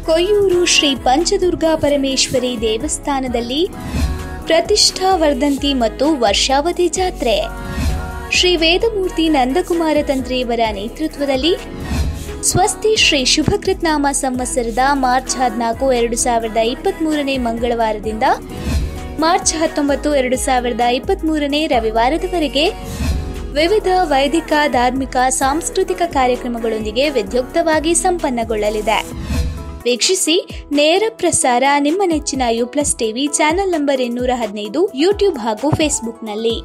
ಕೊಯ್ಯೂರು ಶ್ರೀ ಪಂಚದುರ್ಗಾ ಪರಮೇಶ್ವರಿ ದೇವಸ್ಥಾನದಲ್ಲಿ ಪ್ರತಿಷ್ಠಾ ವರ್ಧಂತಿ ಮತ್ತು ವರ್ಷಾವಧಿ ಜಾತ್ರೆ ಶ್ರೀ ವೇದಮೂರ್ತಿ ನಂದಕುಮಾರ ತಂತ್ರಿಯವರ ನೇತೃತ್ವದಲ್ಲಿ ಸ್ವಸ್ತಿ ಶ್ರೀ ಶುಭಕೃತ್ನಾಮ ಸಂವತ್ಸರದ ಮಾರ್ಚ್ ಹದಿನಾಲ್ಕು ಎರಡು ಸಾವಿರದ ಇಪ್ಪತ್ತ್ಮೂರನೇ ಮಂಗಳವಾರದಿಂದ ಮಾರ್ಚ್ ಹತ್ತೊಂಬತ್ತು ಎರಡು ಸಾವಿರದ ಇಪ್ಪತ್ತ್ಮೂರನೇ ರವಿವಾರದವರೆಗೆ ವಿವಿಧ ವೈದಿಕ ಧಾರ್ಮಿಕ ಸಾಂಸ್ಕೃತಿಕ ಕಾರ್ಯಕ್ರಮಗಳೊಂದಿಗೆ ವಿದ್ಯುಕ್ತವಾಗಿ ಸಂಪನ್ನಗೊಳ್ಳಲಿದೆ ವೀಕ್ಷಿಸಿ ನೇರ ಪ್ರಸಾರ ನಿಮ್ಮ ನೆಚ್ಚಿನ U plus TV channel number ಇನ್ನೂರ ಹದಿನೈದು ಯೂಟ್ಯೂಬ್ ಹಾಗೂ ಫೇಸ್ಬುಕ್ನಲ್ಲಿ